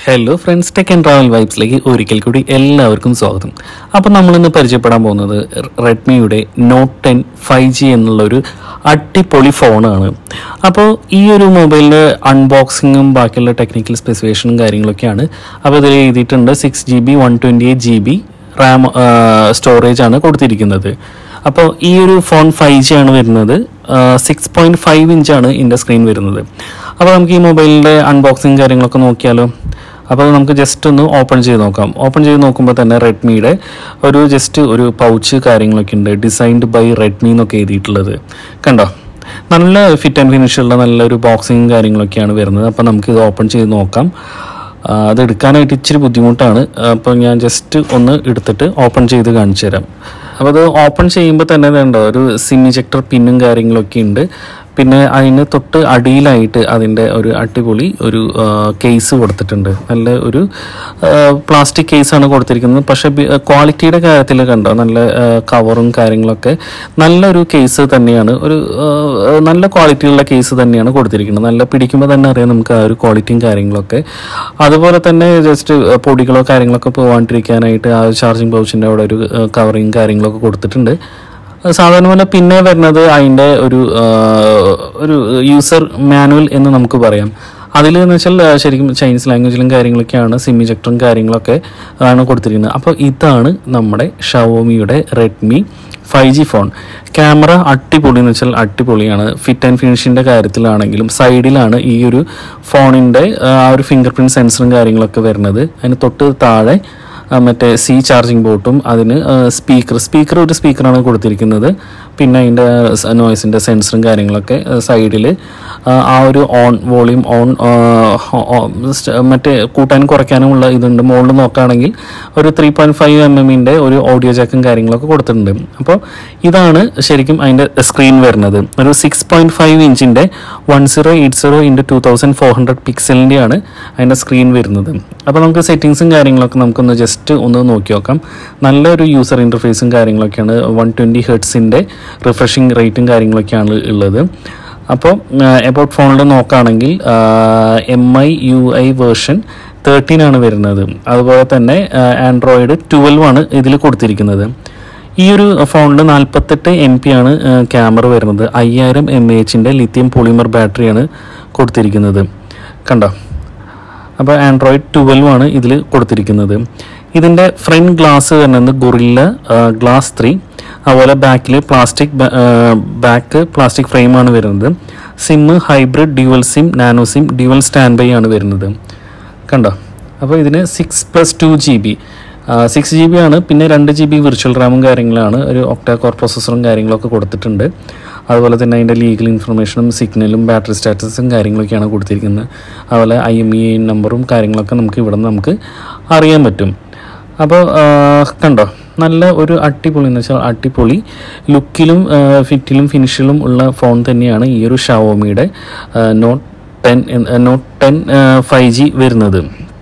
hello friends tech and travel വൈബ്സിലേക്ക് ഒരിക്കൽ കൂടി എല്ലാവർക്കും സ്വാഗതം അപ്പോൾ നമ്മളിന്ന് പരിചയപ്പെടാൻ പോകുന്നത് റെഡ്മിയുടെ നോട്ട് ടെൻ ഫൈവ് ജി എന്നുള്ളൊരു അടിപൊളി ഫോണാണ് അപ്പോൾ ഈ ഒരു മൊബൈലിൻ്റെ അൺബോക്സിങ്ങും ബാക്കിയുള്ള ടെക്നിക്കൽ സ്പെസിഫിക്കേഷനും കാര്യങ്ങളൊക്കെയാണ് അപ്പോൾ ഇതിൽ എഴുതിയിട്ടുണ്ട് six G B one twenty eight G B RAM storage ആണ് കൊടുത്തിരിക്കുന്നത് അപ്പോൾ ഈ ഒരു ഫോൺ ഫൈവ് ജി ആണ് വരുന്നത് സിക്സ് പോയിൻറ്റ് ഫൈവ് ഇഞ്ചാണ് ഇതിൻ്റെ സ്ക്രീൻ വരുന്നത് അപ്പോൾ നമുക്ക് ഈ മൊബൈലിൻ്റെ അൺബോക്സിങ് കാര്യങ്ങളൊക്കെ നോക്കിയാലോ അപ്പോൾ നമുക്ക് ജസ്റ്റ് ഒന്ന് ഓപ്പൺ ചെയ്ത് നോക്കാം ഓപ്പൺ ചെയ്ത് നോക്കുമ്പോൾ തന്നെ റെഡ്മിയുടെ ഒരു ജസ്റ്റ് ഒരു പൗച്ച് കാര്യങ്ങളൊക്കെ ഉണ്ട് ഡിസൈൻഡ് ബൈ റെഡ്മി എന്നൊക്കെ എഴുതിയിട്ടുള്ളത് കണ്ടോ നല്ല ഫിറ്റ് ആൻഡ് ഫിനിഷ് ഉള്ള നല്ലൊരു ബോക്സിങ് കാര്യങ്ങളൊക്കെയാണ് വരുന്നത് അപ്പോൾ നമുക്ക് ഇത് ഓപ്പൺ ചെയ്ത് നോക്കാം ആ, അത് എടുക്കാനായിട്ട് ഇച്ചിരി ബുദ്ധിമുട്ടാണ് അപ്പോൾ ഞാൻ ജസ്റ്റ് ഒന്ന് എടുത്തിട്ട് ഓപ്പൺ ചെയ്ത് കാണിച്ചു തരാം അപ്പോൾ അത് ഓപ്പൺ ചെയ്യുമ്പോൾ തന്നെ ഇതുണ്ടോ ഒരു സിം ഇജക്ടർ പിന്നും കാര്യങ്ങളൊക്കെ ഉണ്ട് പിന്നെ അതിന് തൊട്ട് അടിയിലായിട്ട് അതിൻ്റെ ഒരു അടിപൊളി ഒരു കേസ് കൊടുത്തിട്ടുണ്ട് നല്ല ഒരു പ്ലാസ്റ്റിക് കേസാണ് കൊടുത്തിരിക്കുന്നത് പക്ഷേ ക്വാളിറ്റിയുടെ കാര്യത്തിൽ കണ്ടോ നല്ല കവറും കാര്യങ്ങളൊക്കെ നല്ലൊരു കേസ് തന്നെയാണ് ഒരു ആ, നല്ല ക്വാളിറ്റിയുള്ള കേസ് തന്നെയാണ് കൊടുത്തിരിക്കുന്നത് നല്ല പിടിക്കുമ്പോൾ തന്നെ അറിയാം നമുക്ക് ആ ഒരു ക്വാളിറ്റിയും കാര്യങ്ങളൊക്കെ അതുപോലെ തന്നെ ജസ്റ്റ് പൊടികളോ കാര്യങ്ങളൊക്കെ പോകാണ്ടിരിക്കാനായിട്ട് ആ ചാർജിങ് പൗച്ചിൻ്റെ അവിടെ ഒരു കവറിങ് കാര്യങ്ങളൊക്കെ കൊടുത്തിട്ടുണ്ട് അത് സാധാരണ പോലെ പിന്നെ വരുന്നത് അതിൻ്റെ ഒരു ആ, ഒരു യൂസർ മാനുവൽ എന്ന് നമുക്ക് പറയാം അതിൽ എന്ന് വെച്ചാൽ ആ, ശരിക്കും ചൈനീസ് ലാംഗ്വേജിലും കാര്യങ്ങളൊക്കെയാണ് സിം ഇജക്ടറും കാര്യങ്ങളൊക്കെ ആണ് കൊടുത്തിരിക്കുന്നത് അപ്പോൾ ഇതാണ് നമ്മുടെ ഷവോമിയുടെ Redmi five G phone camera അടിപൊളി എന്ന് വെച്ചാൽ അടിപൊളിയാണ് ഫിറ്റ് ആൻഡ് ഫിനിഷിൻ്റെ കാര്യത്തിലാണെങ്കിലും സൈഡിലാണ് ഈ ഒരു ഫോണിൻ്റെ ആ ഒരു ഫിംഗർ പ്രിൻറ്റ് സെൻസറും കാര്യങ്ങളൊക്കെ വരുന്നത് അതിന് തൊട്ട് താഴെ ആ, മറ്റേ സി ചാർജിങ് ബോട്ടും അതിന് സ്പീക്കർ സ്പീക്കർ ഒരു സ്പീക്കറാണ് കൊടുത്തിരിക്കുന്നത് പിന്നെ അതിൻ്റെ നോയ്സിൻ്റെ സെൻസറും കാര്യങ്ങളൊക്കെ സൈഡിൽ ആ ഒരു ഓൺ വോളിയം ഓൺ മറ്റേ കൂട്ടാനും കുറയ്ക്കാനുമുള്ള ഇതുണ്ട് മുകളിൽ നോക്കുകയാണെങ്കിൽ ഒരു ത്രീ പോയിൻറ്റ് ഫൈവ് എം എമ്മിൻ്റെ ഒരു ഓഡിയോ ജാക്കും കാര്യങ്ങളൊക്കെ കൊടുത്തിട്ടുണ്ട് അപ്പോൾ ഇതാണ് ശരിക്കും അതിൻ്റെ സ്ക്രീൻ വരുന്നത് ഒരു സിക്സ് പോയിൻറ്റ് ഫൈവ് ഇഞ്ചിൻ്റെ one zero eight zero into two thousand four hundred പിക്സലിൻ്റെയാണ് അതിൻ്റെ സ്ക്രീൻ വരുന്നത് അപ്പോൾ നമുക്ക് സെറ്റിങ്സും കാര്യങ്ങളൊക്കെ നമുക്കൊന്ന് ജസ്റ്റ് ഒന്ന് നോക്കി നോക്കാം നല്ലൊരു യൂസർ ഇൻ്റർഫേസും കാര്യങ്ങളൊക്കെയാണ് വൺ ട്വൻറ്റി ഹെർട്സിൻ്റെ റിഫ്രഷിംഗ് റേറ്റും കാര്യങ്ങളൊക്കെയാണ് ഉള്ളത് അപ്പോൾ എബൌട്ട് ഫോണിൽ നോക്കുകയാണെങ്കിൽ M I U I version thirteen ആണ് വരുന്നത് അതുപോലെ തന്നെ ആൻഡ്രോയിഡ് ട്വൽവ് ആണ് ഇതിൽ കൊടുത്തിരിക്കുന്നത് ഈ ഒരു ഫോണിൽ നാൽപ്പത്തെട്ട് എം പി ആണ് ക്യാമറ വരുന്നത് അയ്യായിരം എം എ എച്ചിൻ്റെ ലിത്യം പോളിമർ ബാറ്ററിയാണ് കൊടുത്തിരിക്കുന്നത് കണ്ടോ അപ്പോൾ ആൻഡ്രോയിഡ് ട്വൽവ് ആണ് ഇതിൽ കൊടുത്തിരിക്കുന്നത് ഇതിൻ്റെ ഫ്രണ്ട് ഗ്ലാസ് വരുന്നത് ഗൊറില്ല ഗ്ലാസ് ത്രീ അതുപോലെ ബാക്കിൽ പ്ലാസ്റ്റിക് ബാക്ക് പ്ലാസ്റ്റിക് ഫ്രെയിമാണ് വരുന്നത് sim hybrid dual sim nano sim dual standby ആണ് വരുന്നത് കണ്ടോ അപ്പോൾ ഇതിന് six plus two G B six G B ആണ് പിന്നെ രണ്ട് ജി ബി വിർച്വൽ റാമും കാര്യങ്ങളാണ് ഒരു ഒക്ടാ കോർ പ്രോസസ്സറും കാര്യങ്ങളൊക്കെ കൊടുത്തിട്ടുണ്ട് അതുപോലെ തന്നെ അതിൻ്റെ ലീഗൽ ഇൻഫർമേഷനും സിഗ്നലും ബാറ്ററി സ്റ്റാറ്റസും കാര്യങ്ങളൊക്കെയാണ് കൊടുത്തിരിക്കുന്നത് അതുപോലെ ഐ എം ഇ നമ്പറും കാര്യങ്ങളൊക്കെ നമുക്ക് ഇവിടെ നിന്ന് നമുക്ക് അറിയാൻ പറ്റും അപ്പോൾ കണ്ടോ നല്ല ഒരു അടിപൊളി എന്ന് വെച്ചാൽ അടിപൊളി ലുക്കിലും ഫിറ്റിലും ഫിനിഷിലും ഉള്ള ഫോൺ തന്നെയാണ് ഈ ഒരു ഷവോമിയുടെ note ten note ten five G വരുന്നത്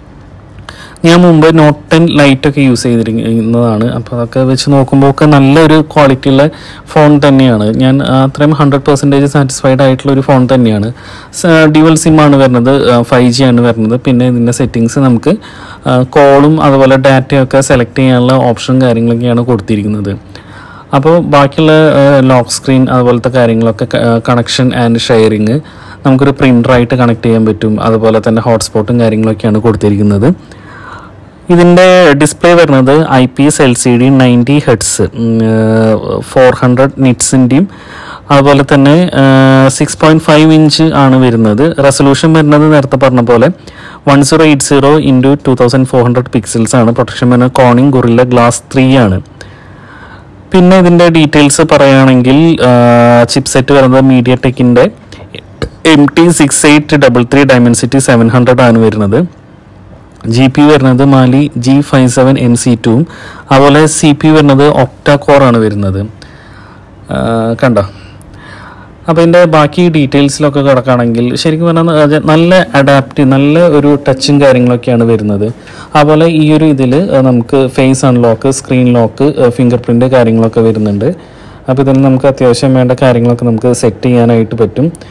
ഞാൻ മുമ്പ് നോട്ട് ടെൻ ലൈറ്റ് ഒക്കെ യൂസ് ചെയ്തിരിക്കുന്നതാണ് അപ്പോൾ അതൊക്കെ വെച്ച് നോക്കുമ്പോൾ ഒക്കെ നല്ലൊരു ക്വാളിറ്റി ഉള്ള ഫോൺ തന്നെയാണ് ഞാൻ അത്രയും ഹൺഡ്രഡ് പെർസെൻറ്റേജ് സാറ്റിസ്ഫൈഡ് ആയിട്ടുള്ള ഒരു ഫോൺ തന്നെയാണ് ഡ്യുവൽ സിം ആണ് വരുന്നത് ഫൈവ് ജി ആണ് വരുന്നത് പിന്നെ ഇതിൻ്റെ സെറ്റിങ്സ് നമുക്ക് കോളും അതുപോലെ ഡാറ്റയൊക്കെ സെലക്ട് ചെയ്യാനുള്ള ഓപ്ഷനും കാര്യങ്ങളൊക്കെയാണ് കൊടുത്തിരിക്കുന്നത് അപ്പോൾ ബാക്കിയുള്ള ലോക്ക് സ്ക്രീൻ അതുപോലത്തെ കാര്യങ്ങളൊക്കെ കണക്ഷൻ ആൻഡ് ഷെയറിങ് നമുക്കൊരു പ്രിൻ്ററായിട്ട് കണക്ട് ചെയ്യാൻ പറ്റും അതുപോലെ തന്നെ ഹോട്ട്സ്പോട്ടും കാര്യങ്ങളൊക്കെയാണ് കൊടുത്തിരിക്കുന്നത് ഇതിൻ്റെ ഡിസ്പ്ലേ വരുന്നത് I P S L C D ninety hertz four hundred നിറ്റ്സിൻ്റെയും അതുപോലെ തന്നെ സിക്സ് പോയിൻറ്റ് ഫൈവ് ഇഞ്ച് ആണ് വരുന്നത് റെസൊല്യൂഷൻ വരുന്നത് നേരത്തെ പറഞ്ഞ പോലെ one zero eight zero into two thousand four hundred pixels ആണ് പ്രൊട്ടക്ഷൻ വരുന്നത് കോണിങ് ഗൊറില്ല ഗ്ലാസ് ത്രീ ആണ് പിന്നെ ഇതിൻ്റെ ഡീറ്റെയിൽസ് പറയുകയാണെങ്കിൽ ചിപ്പ് സെറ്റ് വരുന്നത് മീഡിയ ടെക്കിൻ്റെ M T six eight double three Dimensity seven hundred ആണ് വരുന്നത് ജി പി വരുന്നത് Mali G five seven N C ടുവും അതുപോലെ സി പി വരുന്നത് ഒക്ടാ ആണ് വരുന്നത് ആ, കണ്ടോ അപ്പോൾ ഇതിൻ്റെ ബാക്കി ഡീറ്റെയിൽസിലൊക്കെ കിടക്കുകയാണെങ്കിൽ ശരിക്കും പറഞ്ഞാൽ അത് നല്ല അഡാപ്റ്റ് നല്ല ഒരു ടച്ചും കാര്യങ്ങളൊക്കെയാണ് വരുന്നത് അതുപോലെ ഈ ഒരു ഇതിൽ നമുക്ക് face unlock screen lock fingerprint കാര്യങ്ങളൊക്കെ വരുന്നുണ്ട് അപ്പോൾ ഇതിൽ നമുക്ക് അത്യാവശ്യം വേണ്ട കാര്യങ്ങളൊക്കെ നമുക്ക് സെറ്റ് ചെയ്യാനായിട്ട് പറ്റും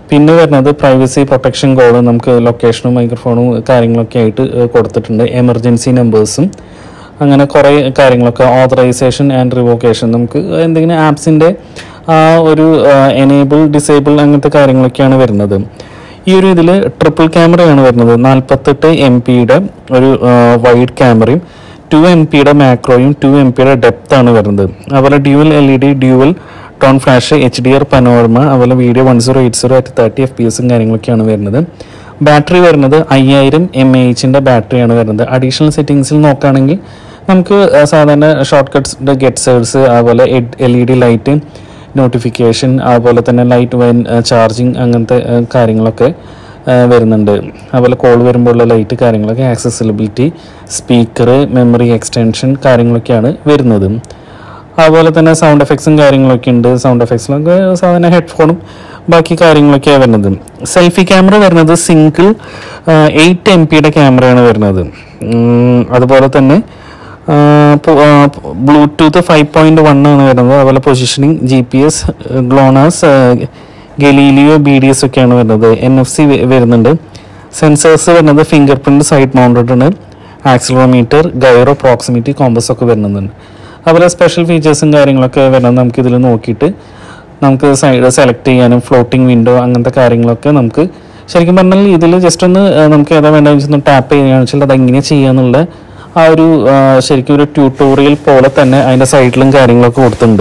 പിന്നെ വരുന്നത് പ്രൈവസി പ്രൊട്ടക്ഷൻ കോഡ് നമുക്ക് ലൊക്കേഷനും മൈക്രോഫോണും കാര്യങ്ങളൊക്കെ ആയിട്ട് ഏഹ്, കൊടുത്തിട്ടുണ്ട് എമർജൻസി നമ്പേഴ്സും അങ്ങനെ കുറേ കാര്യങ്ങളൊക്കെ ഓതറൈസേഷൻ ആൻഡ് റിവോക്കേഷൻ നമുക്ക് എന്തെങ്കിലും ആപ്സിൻ്റെ ആ ഒരു എനേബിൾ ഡിസേബിൾ അങ്ങനത്തെ കാര്യങ്ങളൊക്കെയാണ് വരുന്നത് ഈ ഒരു ഇതിൽ ട്രിപ്പിൾ ക്യാമറയാണ് വരുന്നത് നാൽപ്പത്തെട്ട് എം പിയുടെ ഒരു വൈഡ് ക്യാമറയും ടു എം പിയുടെ മാക്രോയും ടു എം പിയുടെ ഡെപ്ത് ആണ് വരുന്നത് അതുപോലെ dual L E D dual tone flash H D R panorama അതുപോലെ video one zero eight zero at thirty F P എസും കാര്യങ്ങളൊക്കെയാണ് വരുന്നത് ബാറ്ററി വരുന്നത് അയ്യായിരം എം എ എച്ചിൻ്റെ ബാറ്ററിയാണ് വരുന്നത് അഡീഷണൽ സെറ്റിങ്സിൽ നോക്കുകയാണെങ്കിൽ നമുക്ക് ആ, സാധാരണ ഷോർട്ട് കട്ട്സ് ഗെറ്റ് സേഴ്സ് അതുപോലെ L E D light notification അതുപോലെ തന്നെ ലൈറ്റ് വൈൻ ചാർജിങ് അങ്ങനത്തെ ആ, കാര്യങ്ങളൊക്കെ ആ, വരുന്നുണ്ട് അതുപോലെ കോൾ വരുമ്പോഴുള്ള ലൈറ്റ് കാര്യങ്ങളൊക്കെ ആക്സസിബിലിറ്റി സ്പീക്കർ മെമ്മറി എക്സ്റ്റൻഷൻ കാര്യങ്ങളൊക്കെയാണ് വരുന്നത് അതുപോലെ തന്നെ സൗണ്ട് എഫക്ട്സും കാര്യങ്ങളൊക്കെ ഉണ്ട് സൗണ്ട് എഫക്ട്സിലൊക്കെ സാധാരണ ഹെഡ്ഫോണും ബാക്കി കാര്യങ്ങളൊക്കെയാണ് വരുന്നത് സെൽഫി ക്യാമറ വരുന്നത് സിംഗിൾ എയ്റ്റ് എം പിയുടെ ക്യാമറയാണ് വരുന്നത് ഉം, അതുപോലെ തന്നെ ബ്ലൂടൂത്ത് ഫൈവ് പോയിന്റ് വൺ ആണ് വരുന്നത് അതുപോലെ positioning G P S GLONASS Galileo B D S ഒക്കെയാണ് വരുന്നത് എൻ എഫ് സി വരുന്നുണ്ട് സെൻസേഴ്സ് വരുന്നത് ഫിംഗർ പ്രിന്റ് സൈഡ് മൗണ്ടഡ് ആണ് ആക്സിലോമീറ്റർ ഗൈറോ പ്രോക്സിമിറ്റി കോമ്പസ് ഒക്കെ വരുന്നുണ്ട് അതുപോലെ സ്പെഷ്യൽ ഫീച്ചേഴ്സും കാര്യങ്ങളൊക്കെ വരുന്നത് നമുക്ക് ഇതിൽ നോക്കിയിട്ട് നമുക്ക് സൈഡ് സെലക്ട് ചെയ്യാനും ഫ്ലോട്ടിംഗ് വിൻഡോ അങ്ങനത്തെ കാര്യങ്ങളൊക്കെ നമുക്ക് ശരിക്കും പറഞ്ഞാൽ ഇതിൽ ജസ്റ്റ് ഒന്ന് ആ, നമുക്ക് ഏതാ വേണ്ടതെന്ന് വെച്ചാൽ ടാപ്പ് ചെയ്യുകയാണെന്ന് വെച്ചാൽ അത് എങ്ങനെ ചെയ്യാന്നുള്ള ആ ഒരു ആ, ശരിക്കും ഒരു ട്യൂട്ടോറിയൽ പോലെ തന്നെ അതിൻ്റെ സൈഡിലും കാര്യങ്ങളൊക്കെ കൊടുത്തിട്ടുണ്ട്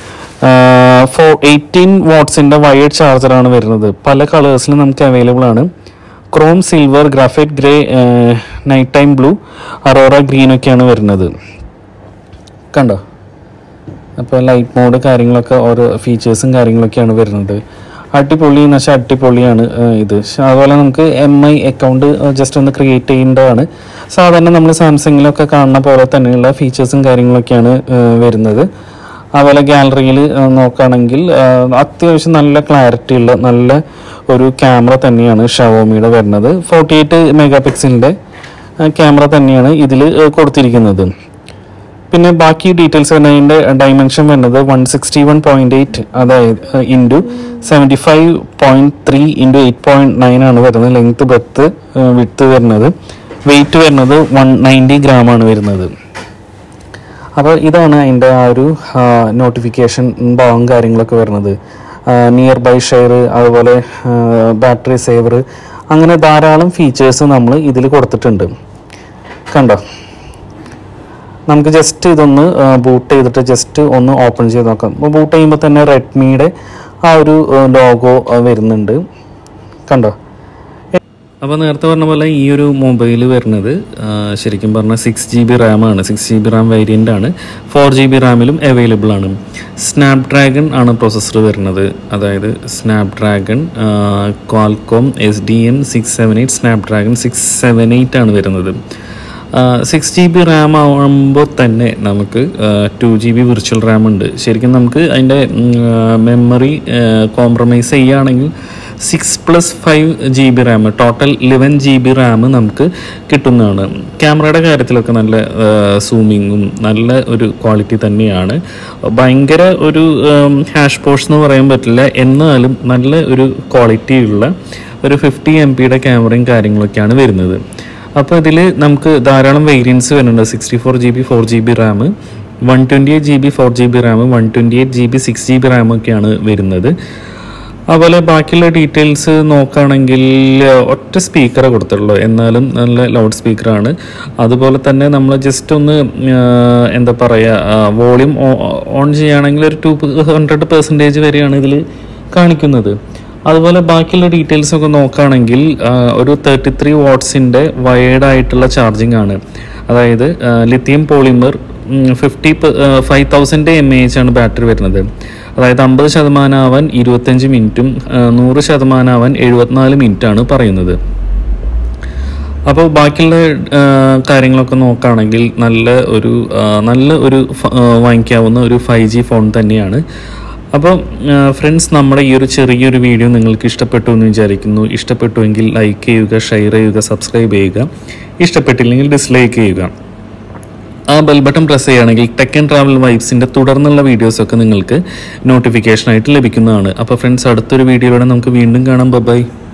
ഫോർ എയ്റ്റീൻ വാട്ട്സിൻ്റെ വയേർഡ് ചാർജറാണ് വരുന്നത് പല കളേഴ്സിലും നമുക്ക് അവൈലബിൾ ആണ് chrome silver graphite grey night time blue aurora green ഒക്കെയാണ് വരുന്നത് കണ്ടോ അപ്പോൾ ലൈറ്റ് മോഡ് കാര്യങ്ങളൊക്കെ ഓരോ ഫീച്ചേഴ്സും കാര്യങ്ങളൊക്കെയാണ് വരുന്നത് അടിപൊളി എന്ന് വെച്ചാൽ അടിപൊളിയാണ് ആ, ഇത് ശ- അതുപോലെ നമുക്ക് എം ഐ അക്കൗണ്ട് ജസ്റ്റ് ഒന്ന് ക്രിയേറ്റ് ചെയ്യേണ്ടതാണ് സാധാരണ നമ്മൾ സാംസങ്ങിലൊക്കെ കാണുന്ന പോലെ തന്നെയുള്ള ഫീച്ചേഴ്സും കാര്യങ്ങളൊക്കെയാണ് ആ, വരുന്നത് അതുപോലെ ഗാലറിയിൽ നോക്കുകയാണെങ്കിൽ ആ, അത്യാവശ്യം നല്ല ക്ലാരിറ്റി ഉള്ള നല്ല ഒരു ക്യാമറ തന്നെയാണ് ഷവോമിയുടെ വരുന്നത് ഫോർട്ടി എയ്റ്റ് മെഗാ പിക്സലിൻ്റെ ക്യാമറ തന്നെയാണ് ഇതിൽ കൊടുത്തിരിക്കുന്നത് പിന്നെ ബാക്കി ഡീറ്റെയിൽസ് വരുന്നതിൻ്റെ ഡയമെൻഷൻ വരുന്നത് one sixty one point eight അതായത് into seventy five point three into eight point nine ആണ് വരുന്നത് ലെങ്ത് ബ്രെത്ത് വിട്ട് വരുന്നത് വെയിറ്റ് വരുന്നത് വൺ നയൻറ്റി ഗ്രാം ആണ് വരുന്നത് അപ്പോൾ ഇതാണ് അതിൻ്റെ ആ ഒരു നോട്ടിഫിക്കേഷൻ ഭാഗം കാര്യങ്ങളൊക്കെ വരുന്നത് നിയർ ബൈ ഷെയർ അതുപോലെ ബാറ്ററി സേവർ അങ്ങനെ ധാരാളം ഫീച്ചേഴ്സ് നമ്മൾ ഇതിൽ കൊടുത്തിട്ടുണ്ട് കണ്ടോ നമുക്ക് ജസ്റ്റ് ഇതൊന്ന് ബൂട്ട് ചെയ്തിട്ട് ജസ്റ്റ് ഒന്ന് ഓപ്പൺ ചെയ്ത് നോക്കാം അപ്പോൾ ബൂട്ട് ചെയ്യുമ്പോൾ തന്നെ റെഡ്മിയുടെ ആ ഒരു ലോഗോ വരുന്നുണ്ട് കണ്ടോ അപ്പോൾ നേരത്തെ പറഞ്ഞ പോലെ ഈ ഒരു മൊബൈൽ വരുന്നത് ആ, ശരിക്കും പറഞ്ഞാൽ സിക്സ് ജി ബി റാമാണ് six G B RAM variant ആണ് ഫോർ ജി ബി റാമിലും അവൈലബിൾ ആണ് സ്നാപ് ഡ്രാഗൺ ആണ് പ്രൊസസ്സർ വരുന്നത് അതായത് Snapdragon Qualcomm S D N six seven eight Snapdragon six seven eight ആണ് വരുന്നത് സിക്സ് ജി ബി റാം ആകുമ്പോൾ തന്നെ നമുക്ക് two G B virtual RAM ഉണ്ട് ശരിക്കും നമുക്ക് അതിൻ്റെ മെമ്മറി കോംപ്രമൈസ് ചെയ്യുകയാണെങ്കിൽ six plus five G B RAM total eleven G B RAM നമുക്ക് കിട്ടുന്നതാണ് ക്യാമറയുടെ കാര്യത്തിലൊക്കെ നല്ല സൂമിങ്ങും നല്ല ഒരു ക്വാളിറ്റി തന്നെയാണ് ഭയങ്കര ഒരു ഹാഷ് പോഷ് എന്ന് പറയാൻ പറ്റില്ല എന്നാലും നല്ല ഒരു ക്വാളിറ്റി ഉള്ള ഒരു ഫിഫ്റ്റി എം പിയുടെ ക്യാമറയും കാര്യങ്ങളൊക്കെയാണ് വരുന്നത് അപ്പോൾ ഇതിൽ നമുക്ക് ധാരാളം വേരിയൻസ് വരുന്നുണ്ട് sixty four G B four G B RAM one twenty eight G B four G B RAM one twenty eight G B six G B RAM ഒക്കെയാണ് വരുന്നത് അതുപോലെ ബാക്കിയുള്ള ഡീറ്റെയിൽസ് നോക്കുകയാണെങ്കിൽ ഒറ്റ സ്പീക്കറെ കൊടുത്തുള്ളൂ എന്നാലും നല്ല ലൗഡ് സ്പീക്കറാണ് അതുപോലെ തന്നെ നമ്മൾ ജസ്റ്റ് ഒന്ന് ആ, എന്താ പറയുക വോളിയം ഓൺ ചെയ്യുകയാണെങ്കിൽ ഒരു ടു ഹൺഡ്രഡ് പെർസെൻറ്റേജ് വരെയാണ് ഇതിൽ കാണിക്കുന്നത് അതുപോലെ ബാക്കിയുള്ള ഡീറ്റെയിൽസ് ഒക്കെ നോക്കുകയാണെങ്കിൽ ആ, ഒരു തേർട്ടി ത്രീ വാട്ട്സിൻ്റെ വയേർഡായിട്ടുള്ള ചാർജിങ് ആണ് അതായത് lithium polymer fifty five thousand M A H ആണ് ബാറ്ററി വരുന്നത് അതായത് അമ്പത് ശതമാനമാവാൻ ഇരുപത്തഞ്ച് മിനിറ്റും ആ, നൂറ് ശതമാനമാവാൻ എഴുപത്തിനാല് മിനിറ്റാണ് പറയുന്നത് അപ്പോൾ ബാക്കിയുള്ള ആ, കാര്യങ്ങളൊക്കെ നോക്കുകയാണെങ്കിൽ നല്ല ഒരു ആ, നല്ല ഒരു ഫ- ആ, വാങ്ങിക്കാവുന്ന ഒരു ഫൈവ് ജി ഫോൺ തന്നെയാണ് അപ്പോൾ ഫ്രണ്ട്സ് നമ്മുടെ ഈ ഒരു ചെറിയൊരു വീഡിയോ നിങ്ങൾക്ക് ഇഷ്ടപ്പെട്ടു എന്ന് വിചാരിക്കുന്നു ഇഷ്ടപ്പെട്ടുവെങ്കിൽ ലൈക്ക് ചെയ്യുക ഷെയർ ചെയ്യുക സബ്സ്ക്രൈബ് ചെയ്യുക ഇഷ്ടപ്പെട്ടില്ലെങ്കിൽ ഡിസ്ലൈക്ക് ചെയ്യുക ആ ബെൽ ബട്ടൺ പ്രസ് ചെയ്യുകയാണെങ്കിൽ ടെക് ആൻഡ് ട്രാവൽ വൈബ്സിൻ്റെ തുടർന്നുള്ള വീഡിയോസൊക്കെ നിങ്ങൾക്ക് നോട്ടിഫിക്കേഷനായിട്ട് ലഭിക്കുന്നതാണ് അപ്പോൾ ഫ്രണ്ട്സ് അടുത്തൊരു വീഡിയോയിലൂടെ നമുക്ക് വീണ്ടും കാണാം ബൈ